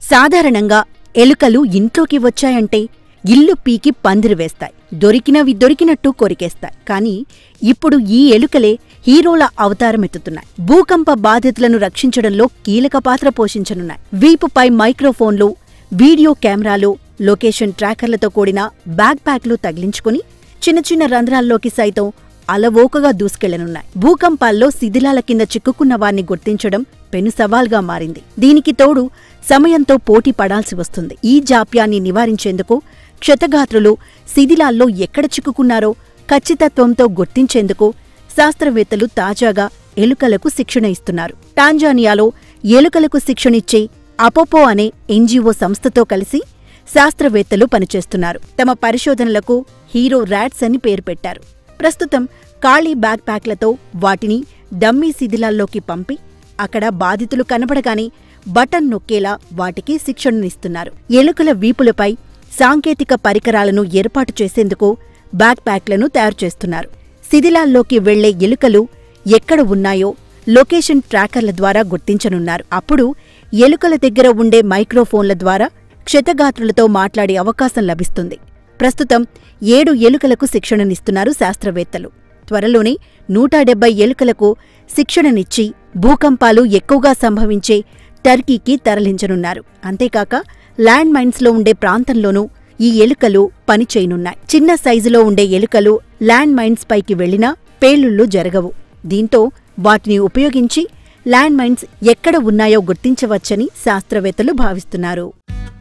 సాధారణంగా ఎలుకలు ఇంట్లోకి వచ్చాయంటే ఇల్లు పీకి పందిరి వేస్తాయి దొరికినవి దొరికినట్టు కొరికేస్తాయి కానీ ఇప్పుడు ఈ ఎలుకలే హీరోల అవతారమెత్తుతున్నాయి భూకంప బాధితులను రక్షించడంలో కీలక పాత్ర పోషించనున్నాయి వీపుపై మైక్రోఫోన్లు వీడియో కెమెరాలు లొకేషన్ ట్రాకర్లతో కూడిన బ్యాక్ ప్యాక్లు తగిలించుకుని చిన్న చిన్న రంధ్రాల్లోకి సైతం అలవోకగా దూసుకెళ్లనున్నాయి భూకంపాల్లో శిథిలాల కింద చిక్కుకున్న వారిని గుర్తించడం పెను సవాల్గా మారింది దీనికి తోడు సమయంతో పోటీ పడాల్సి వస్తుంది ఈ జాప్యాన్ని నివారించేందుకు క్షతగాత్రులు శిథిలాల్లో ఎక్కడ చిక్కుకున్నారో ఖచ్చితత్వంతో గుర్తించేందుకు శాస్త్రవేత్తలు తాజాగా ఎలుకలకు శిక్షణ ఇస్తున్నారు టాంజానియాలో ఎలుకలకు శిక్షణిచ్చే అపోపో అనే ఎన్జీఓ సంస్థతో కలిసి శాస్త్రవేత్తలు పనిచేస్తున్నారు తమ పరిశోధనలకు హీరో ర్యాట్స్ అని పేరు పెట్టారు ప్రస్తుతం ఖాళీ బ్యాక్ ప్యాక్లతో వాటిని డమ్మీ శిథిలాల్లోకి పంపి అక్కడ బాధితులు కనబడగానే బటన్ నొక్కేలా వాటికి శిక్షణనిస్తున్నారు ఎలుకల వీపులపై సాంకేతిక పరికరాలను ఏర్పాటు చేసేందుకు బ్యాక్ ప్యాక్లను తయారు చేస్తున్నారు శిథిలాల్లోకి వెళ్లే ఎలుకలు ఎక్కడ ఉన్నాయో లొకేషన్ ట్రాకర్ల ద్వారా గుర్తించనున్నారు అప్పుడు ఎలుకల దగ్గర ఉండే మైక్రోఫోన్ల ద్వారా క్షతగాత్రులతో మాట్లాడే అవకాశం లభిస్తుంది ప్రస్తుతం ఏడు ఎలుకలకు శిక్షణనిస్తున్నారు శాస్త్రవేత్తలు త్వరలోనే నూట డెబ్బై ఎలుకలకు శిక్షణనిచ్చి భూకంపాలు ఎక్కువగా సంభవించే టర్కీకి తరలించనున్నారు అంతేకాక ల్యాండ్ మైన్స్లో ఉండే ప్రాంతంలోనూ ఈ ఎలుకలు పనిచేయనున్నాయి చిన్న సైజులో ఉండే ఎలుకలు ల్యాండ్ మైన్స్ పైకి వెళ్లినా పేలుళ్లు జరగవు దీంతో వాటిని ఉపయోగించి ల్యాండ్ మైన్స్ ఎక్కడ ఉన్నాయో గుర్తించవచ్చని శాస్త్రవేత్తలు భావిస్తున్నారు